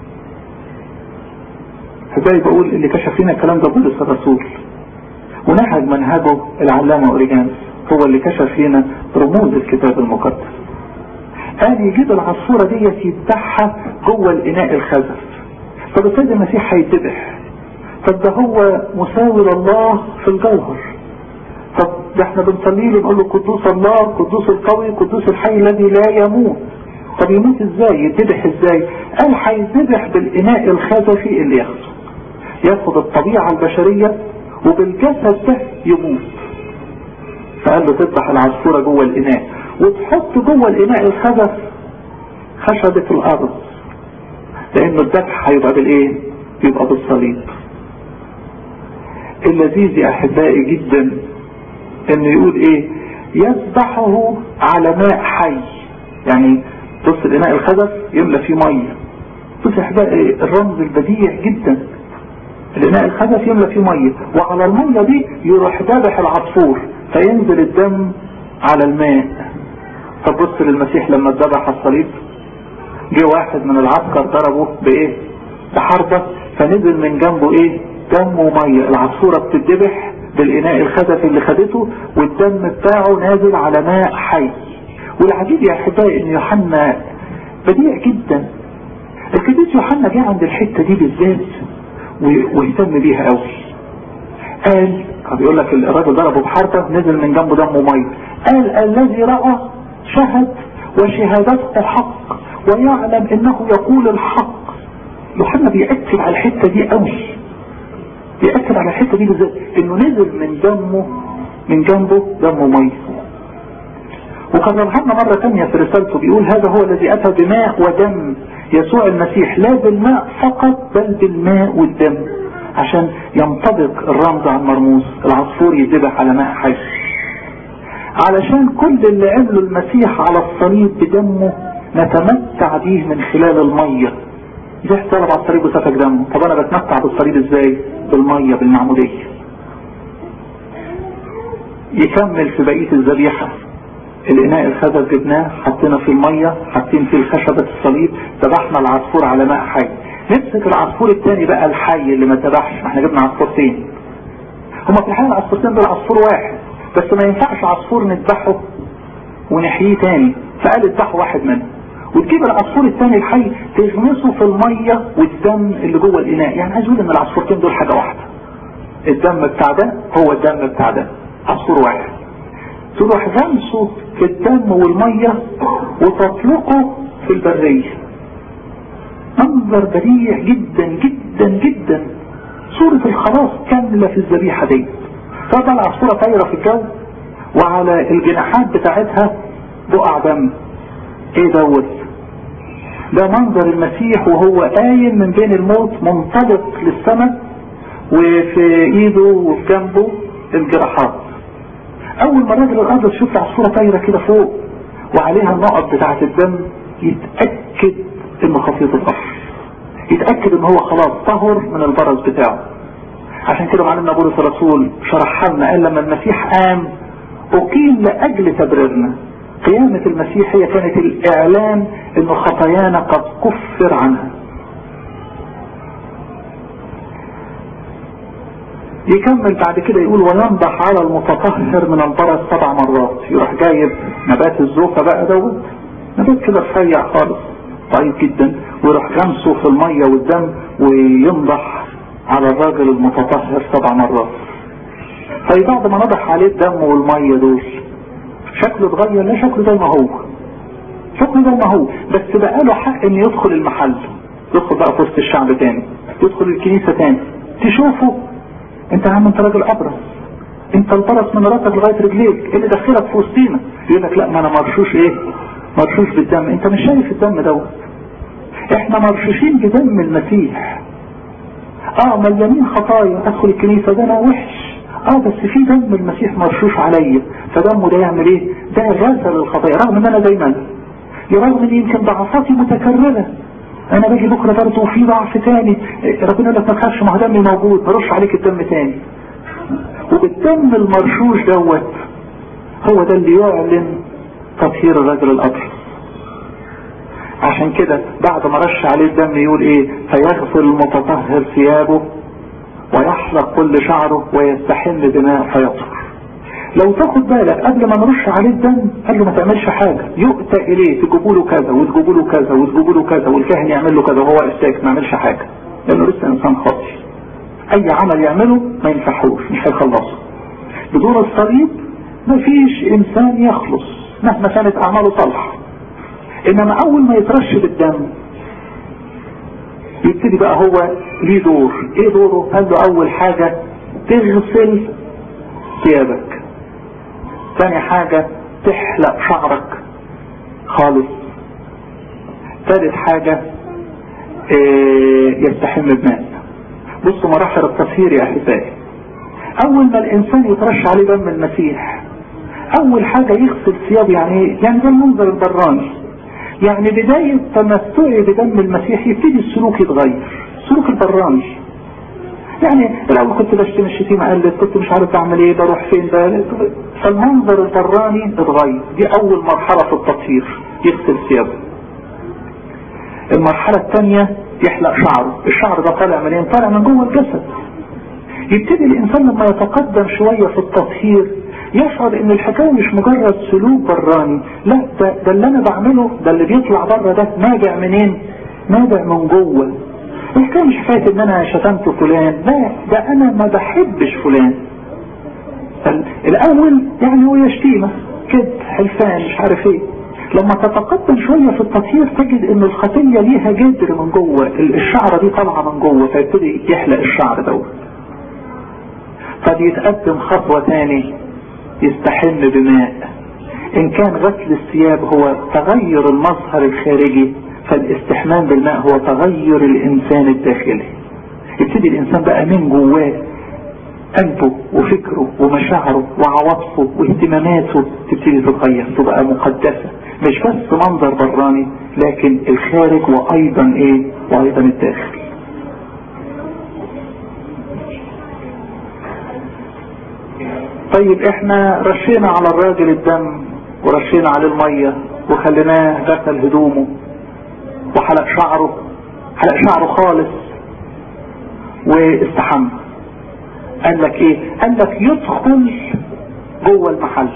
فزي بقول اللي كشف لنا الكلام ده بولس الرسول ونهج منهجه العلامة أوريجانس هو اللي كشف لنا رموز الكتاب المقدس قال يجيب العصفورة دي يذبحها جوه الإناء الخزف طب السيد المسيح هيتذبح طب ده هو مساوي لله في الجوهر طب ده احنا بنصلي له نقول له قدوس الله قدوس القوي قدوس الحي الذي لا يموت طب يموت ازاي يتذبح ازاي قال هيتذبح بالإناء الخزفي اللي ياخده ياخد الطبيعة البشرية وبالجسد ده يموت فقال له تذبح العصفورة جوه الإناء وتحط جوه الإناء الخزف خشبة الأرض لأنه الذبح هيبقى بالإيه؟ يبقى بالصليب اللذيذ يا أحبائي جدا إنه يقول إيه؟ يذبحه على ماء حي يعني بص الإناء الخزف يملى فيه مية بص يا أحبائي الرمز البديع جدا الإناء الخزف يملى فيه مية وعلى المية دي يروح ذابح العصفور فينزل الدم على الماء طب بص للمسيح لما اتذبح على الصليب جه واحد من العسكر ضربه بايه بحربة فنزل من جنبه ايه دم ومية العصفورة بتتذبح بالإناء الخزف اللي خدته والدم بتاعه نازل على ماء حي والعجيب يا أحبائي إن يوحنا بديع جدا القديس يوحنا جه عند الحتة دي بالذات واهتم بيها قوي قال بيقول لك الراجل ضربه بحربة نزل من جنبه دم ومية قال الذي رأى شهد وشهادته حق ويعلم انه يقول الحق يوحنا بيأكد على الحتة دي قوي بيأكد على الحتة دي بالذات انه نزل من دمه من جنبه دم ومية وكررها لنا مرة تانية في رسالته بيقول هذا هو الذي أتى بماء ودم يسوع المسيح لا بالماء فقط بل بالماء والدم عشان ينطبق الرمز على المرموز العصفور يذبح على ماء حي علشان كل اللي عمله المسيح على الصليب بدمه نتمتع به من خلال المية زي طلب على الصليب وسفك دمه طب انا بتمتع بالصليب ازاي بالمية بالمعمودية يكمل في بقية الذبيحة الإناء الخزف جبناه حطينا فيه المية حاطين فيه الخشبة الصليب ذبحنا العصفور على ماء حي نمسك العصفور الثاني بقى الحي اللي ما ذبحش ما احنا جبنا عصفورتين هما في الحقيقة العصفورتين دول عصفور واحد بس ما ينفعش عصفور نذبحه ونحييه تاني فقال اذبحوا واحد منهم وتجيب العصفور الثاني الحي تغمسه في المية والدم اللي جوه الإناء يعني عايز اقول ان العصفورتين دول حاجة واحدة الدم بتاع ده هو الدم بتاع ده عصفور واحد تروح غمسه في الدم والمية وتطلقه في البرية منظر بديع جدا جدا جدا صورة الخلاص كاملة في الذبيحة دي طبعا العصفورة طايرة في الجو وعلى الجناحات بتاعتها بقع دم ايه دوت ده منظر المسيح وهو قايم من بين الموت منطلق للسماء وفي ايده وفي جنبه الجراحات اول ما الراجل الابيض يشوف العصفوره طايره كده فوق وعليها النقط بتاعه الدم يتاكد انه خطيه القبر يتاكد ان هو خلاص طهر من البرص بتاعه عشان كده معلمنا بولس الرسول شرح لنا قال لما المسيح قام اقيم لاجل تبريرنا قيامة المسيح هي كانت الاعلان ان خطايانا قد كفر عنها يكمل بعد كده يقول وينضح على المتطهر من البرص سبع مرات يروح جايب نبات الزوفة بقى دوت نبات كده رفيع خالص ضعيف جدا ويروح غمسه في المية والدم وينضح على الراجل المتطهر سبع مرات طيب بعد ما نضح عليه الدم والمية دول شكله اتغير لا شكله زي ما هو شكله زي ما هو بس بقى له حق ان يدخل المحل يدخل بقى في وسط الشعب تاني يدخل الكنيسة تاني تشوفه انت يا عم انت راجل ابرص انت البرص من راسك لغايه رجليك ايه اللي دخلك في وسطينا يقول لك لا ما انا مرشوش ايه مرشوش بالدم انت مش شايف الدم دوت احنا مرشوشين بدم المسيح اه مليانين خطايا ادخل الكنيسة ده انا وحش اه بس في دم المسيح مرشوش عليا فدمه ده يعمل ايه ده غسل الخطايا رغم ان انا دايما رغم ان يمكن ضعفاتي متكررة انا باجي بكرة برضه وفي ضعف تاني ربنا لك ما تخافش ما هو دمي موجود برش عليك الدم تاني وبالدم المرشوش دوت هو ده اللي يعلن تطهير الرجل الابيض عشان كده بعد ما رش عليه الدم يقول ايه فيغسل المتطهر ثيابه ويحلق كل شعره ويستحل دماء فيطهر لو تاخد بالك قبل ما نرش عليه الدم قال له ما تعملش حاجة يؤتى اليه تجيبوا له كذا وتجيبوا له كذا وتجيبوا له كذا والكاهن يعمل له كذا وهو استاك ما يعملش حاجة لانه لسه انسان خاطي اي عمل يعمله ما ينفعوش مش هيخلصه بدون الصليب مفيش انسان يخلص مهما كانت اعماله صالحه انما اول ما يترش بالدم يبتدي بقى هو ليه دور ايه دوره قال له اول حاجة تغسل ثيابك ثاني حاجة تحلق شعرك خالص ثالث حاجة إيه يستحم بماء بصوا مراحل التطهير يا احبائي اول ما الانسان يترش عليه دم المسيح اول حاجة يغسل ثيابه يعني يعني ده المنظر البراني يعني بداية تمتعي بدم المسيح يبتدي السلوك يتغير السلوك البراني يعني الاول كنت بشتم الشتيمة قلت كنت مش عارف اعمل ايه بروح فين ده فالمنظر البراني اتغير دي اول مرحلة في التطهير يغسل ثيابه المرحلة الثانية يحلق شعره الشعر ده طالع منين طالع من جوه الجسد يبتدي الانسان لما يتقدم شوية في التطهير يشعر ان الحكاية مش مجرد سلوك براني لا ده, ده اللي انا بعمله ده اللي بيطلع بره ده نابع منين نابع من جوه الحكاية مش حكاية ان انا شتمت فلان لا ده انا ما بحبش فلان الاول يعني هو يشتيمة كده حلفان مش عارف ايه لما تتقدم شوية في التطهير تجد ان الخطية ليها جذر من جوه الشعرة دي طالعة من جوه فيبتدي يحلق الشعر دوت فبيتقدم خطوة تاني يستحم بماء ان كان غسل الثياب هو تغير المظهر الخارجي فالاستحمام بالماء هو تغير الانسان الداخلي يبتدي الانسان بقى من جواه قلبه وفكره ومشاعره وعواطفه واهتماماته تبتدي تتغير تبقى مقدسة مش بس منظر براني لكن الخارج وايضا ايه وايضا الداخل طيب احنا رشينا على الراجل الدم ورشينا عليه المية وخليناه غسل هدومه وحلق شعره حلق شعره خالص واستحمى قال لك ايه قال لك يدخل جوه المحل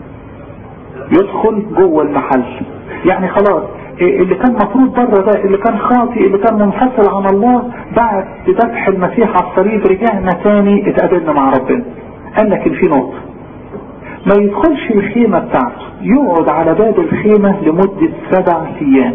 يدخل جوه المحل يعني خلاص إيه اللي كان مفروض بره ده اللي كان خاطئ اللي كان منفصل عن الله بعد ذبح المسيح على الصليب رجعنا تاني اتقابلنا مع ربنا قال لك في نقطة ما يدخلش الخيمة بتاعته يقعد على باب الخيمة لمدة سبع ايام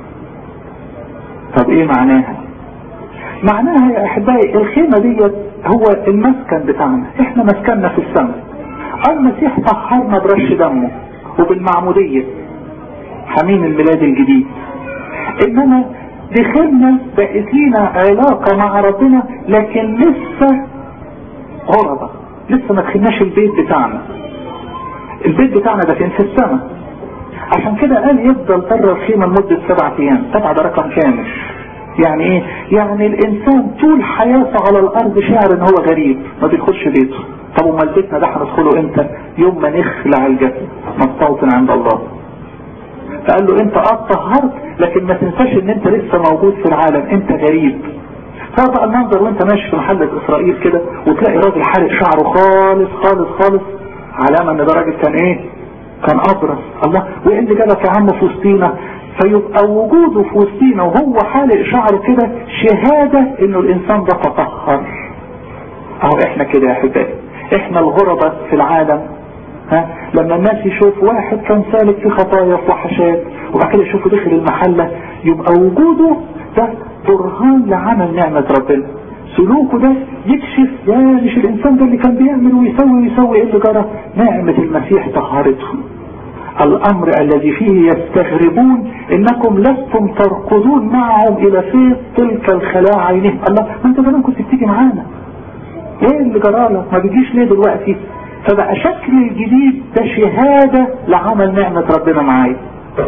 طب ايه معناها معناها يا احبائي الخيمة ديت هو المسكن بتاعنا احنا مسكننا في السماء المسيح طهرنا برش دمه وبالمعمودية حميم الميلاد الجديد انما دخلنا بقت لينا علاقة مع ربنا لكن لسه غربة لسه ما دخلناش البيت بتاعنا البيت بتاعنا ده فين في السماء عشان كده قال يفضل بره الخيمة لمدة سبعة ايام سبعة ده رقم كامل يعني ايه يعني الانسان طول حياته على الارض شعر ان هو غريب ما بيدخلش بيته طب امال بيتنا ده هندخله امتى يوم ما نخلع الجسد مستوطن عند الله فقال له انت اه طهرت لكن ما تنساش ان انت لسه موجود في العالم انت غريب فبقى المنظر وانت ماشي في محلة اسرائيل كده وتلاقي راجل حالق شعره خالص خالص خالص علامة ان ده راجل كان ايه كان ابرص الله وايه اللي جابك يا عم في وسطينا فيبقى وجوده في وسطينا وهو حالق شعره كده شهادة انه الانسان ده تطهر اهو احنا كده يا احبائي احنا الغربة في العالم ها لما الناس يشوف واحد كان سالك في خطايا في وحشات وبعد كده يشوفه داخل المحلة يبقى وجوده ده برهان لعمل نعمة ربنا سلوكه ده يكشف يا مش الانسان ده اللي كان بيعمل ويسوي ويسوي ايه اللي جرى نعمة المسيح طهرته الامر الذي فيه يستغربون انكم لستم تركضون معهم الى فيض تلك الخلاء عينهم الله ما انت زمان كنت بتيجي معانا ايه اللي جرالك ما بيجيش ليه دلوقتي فبقى شكل الجديد ده شهادة لعمل نعمة ربنا معايا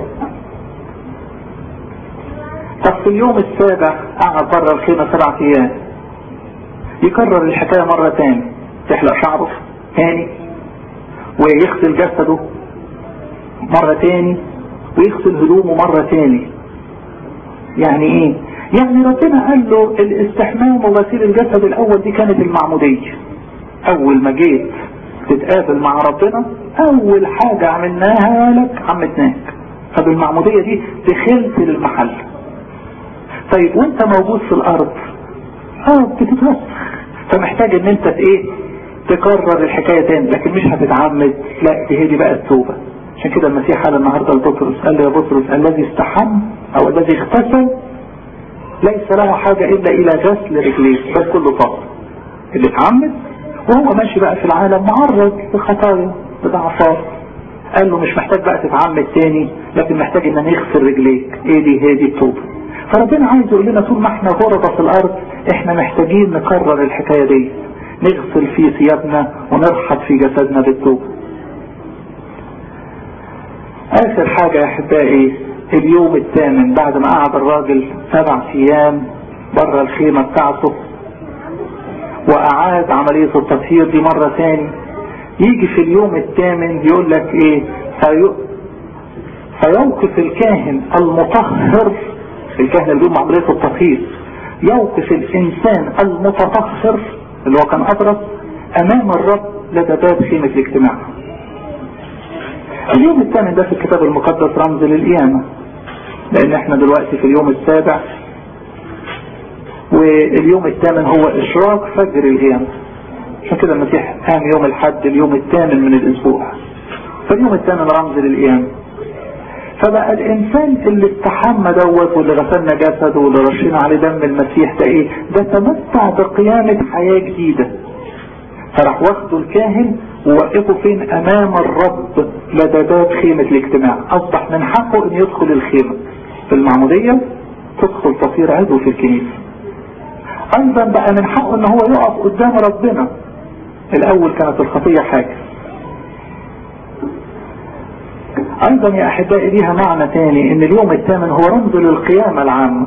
طب في اليوم السابع قعد بره الخيمة سبع ايام يكرر الحكاية مرة تاني يحلق شعره تاني ويغسل جسده مرة تاني ويغسل هدومه مرة تاني يعني ايه يعني ربنا قال له الاستحمام وغسيل الجسد الاول دي كانت المعمودية اول ما جيت تتقابل مع ربنا اول حاجة عملناها لك عمتناك فبالمعمودية دي دخلت للمحل طيب وانت موجود في الارض اه بتتوسخ فمحتاج ان انت ايه تكرر الحكاية تاني لكن مش هتتعمد لا دي هي دي بقى التوبة عشان كده المسيح قال النهاردة لبطرس قال له يا بطرس الذي استحم او الذي اغتسل ليس له حاجة الا الى غسل رجليه بس كله طاقة اللي اتعمد وهو ماشي بقى في العالم معرض لخطايا لضعفات قال له مش محتاج بقى تتعمد تاني لكن محتاج ان نغسل رجليك ايه دي هي دي التوبة فربنا عايز يقول لنا طول ما احنا غربة في الارض احنا محتاجين نكرر الحكاية دي نغسل في ثيابنا ونرحب في جسدنا بالتوبة اخر حاجة يا احبائي اليوم الثامن بعد ما قعد الراجل سبع ايام بره الخيمة بتاعته واعاد عملية التطهير دي مرة تاني يجي في اليوم الثامن يقول لك ايه في... فيوقف الكاهن المطهر الكاهن اللي بيقوم عملية التطهير يوقف الانسان المتطهر اللي هو كان ابرص امام الرب لدى باب خيمة الاجتماع اليوم الثامن ده في الكتاب المقدس رمز للقيامة لان احنا دلوقتي في اليوم السابع واليوم الثامن هو اشراق فجر القيامة عشان كده المسيح قام يوم الحد اليوم الثامن من الاسبوع فاليوم الثامن رمز للقيامة فبقى الانسان اللي استحمى دوت واللي غسلنا جسده واللي رشينا عليه دم المسيح ده ايه ده تمتع بقيامة حياة جديدة فراح واخده الكاهن ووقفه فين امام الرب لدى باب خيمة الاجتماع اصبح من حقه ان يدخل الخيمة في المعمودية تدخل تصير عضو في الكنيسة ايضا بقى من حقه ان هو يقف قدام ربنا الاول كانت الخطية حاجة ايضا يا احبائي ليها معنى تاني ان اليوم الثامن هو رمز للقيامة العامة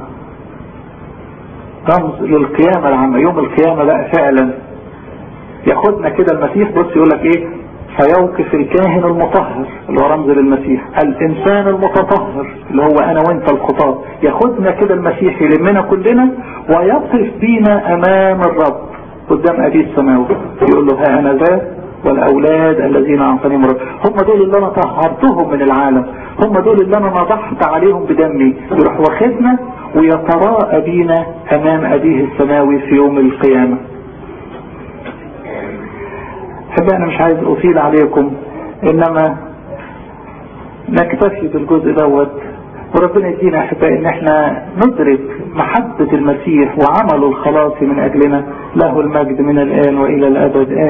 رمز للقيامة العامة يوم القيامة بقى فعلا ياخدنا كده المسيح بص يقول لك ايه فيوقف الكاهن المطهر اللي هو رمز للمسيح الانسان المتطهر اللي هو انا وانت الخطاة ياخدنا كده المسيح يلمنا كلنا ويقف بينا امام الرب قدام ابي السماوي يقول له ها انا ذا والاولاد الذين اعطانيهم الرب هم دول اللي انا طهرتهم من العالم هم دول اللي انا نضحت عليهم بدمي يروح واخدنا ويتراءى بينا امام ابيه السماوي في يوم القيامه احبائي انا مش عايز اطيل عليكم انما نكتفي بالجزء دوت وربنا يدينا احبائي ان احنا ندرك محبة المسيح وعمله الخلاصي من اجلنا له المجد من الان والى الابد